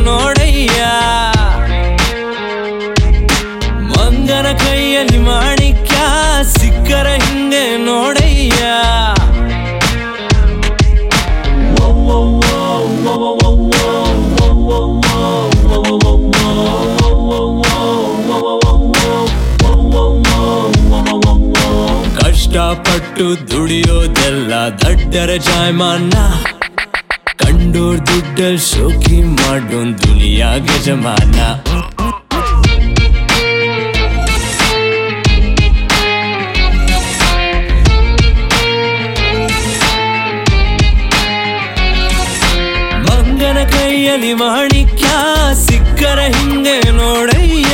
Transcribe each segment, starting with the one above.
ನೋಡಯ್ಯ ಮಂಗನ ಕೈಯಲ್ಲಿ ಮಾಣಿಕ್ಯ ಸಿಕ್ಕರ ಹಿಂಗೆ ನೋಡಯ್ಯ ಕಷ್ಟಪಟ್ಟು ದುಡಿಯೋದೆಲ್ಲ ದಡ್ಡರ ಜಾಯಮಾನ ಕಂಡೋರ್ ದುಡ್ಡಲ್ ಶೋಕಿ ಮಾಡೋನ್ ದುನಿಯಾ ಯಜಮಾನ ಮಂಗನ ಕೈಯಲ್ಲಿ ಮಾಣಿಕ್ಯ ಸಿಕ್ಕರ ಹಿಂಗೆ ನೋಡಯ್ಯ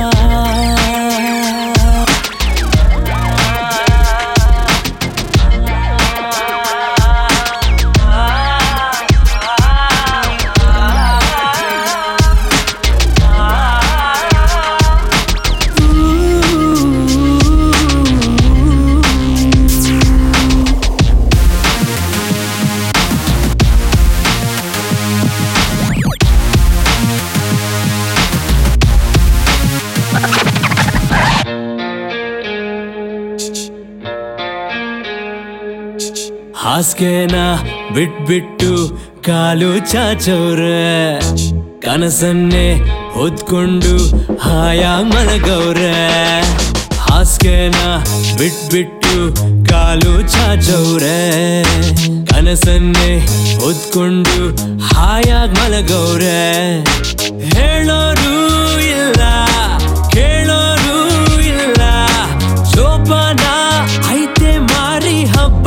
ಹಾಸ್ಗೆನ ಬಿಟ್ಬಿಟ್ಟು ಕಾಲು ಚಾಚವ್ರೆ ಕನಸನ್ನೇ ಹೊದ್ಕೊಂಡು ಹಾಯಾಗ್ ಮಲಗವ್ರೆ ಹಾಸ್ಗೆನ ಬಿಟ್ಬಿಟ್ಟು ಕಾಲು ಚಾಚವ್ರೆ ಕನಸನ್ನೇ ಹೊದ್ಕೊಂಡು ಹಾಯಾಗ್ ಮಲಗವ್ರೆ ಹೇಳೋರು ಇಲ್ಲ ಕೇಳೋರು ಇಲ್ಲ ಶೋಭನ ಐತೆ ಮಾರಿ ಹಬ್ಬ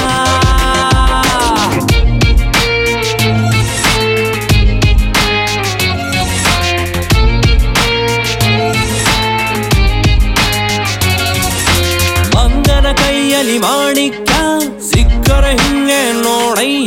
ಮಂಗನ ಕೈಯಲ್ಲಿ ಮಾಣಿಕ್ಯ ಸಿಕ್ಕರ ಹಿಂಗೆ ನೋಡಯ್ಯ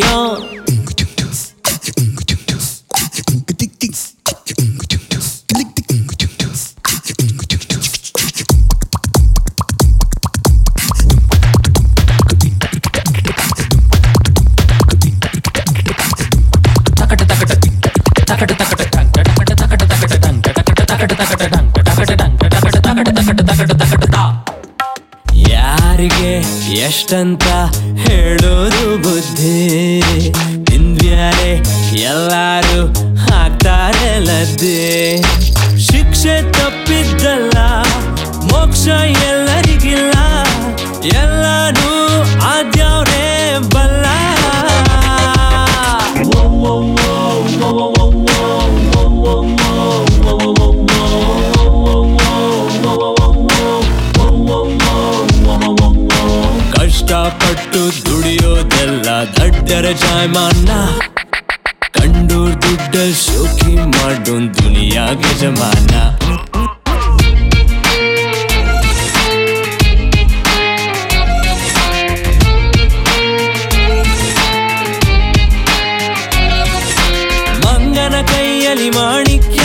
ಯಾರಿಗೆ ಎಷ್ಟಂತ ಹೇಳೋದು ಬುದ್ಧಿ ತಿಂದ್ಯಾರೆ ಎಲ್ಲಾರು ಹಾಕ್ತಾರೆ ಲದ್ದೆ ಶಿಕ್ಷೆ ತಪ್ಪಿದ್ದಲ್ಲ ಮೋಕ್ಷ ಎಲ್ಲರಿಗಿಲ್ಲ ಎಲ್ಲಾನು ಆದ್ಯಾವ್ರೆ ಬಲ್ಲ ಕಷ್ಟಪಟ್ಟು ದುಡಿಯೋದೆಲ್ಲ ದಡ್ಡರ ಜಾಯಮಾನ ಕಂಡೋರ್ ದುಡ್ಡ ಶೋಕಿ ಮಾಡೋನ್ ದುನಿಯಾ ಯಜಮಾನ ಮಂಗನ ಕೈಯಲ್ಲಿ ಮಾಣಿಕ್ಯ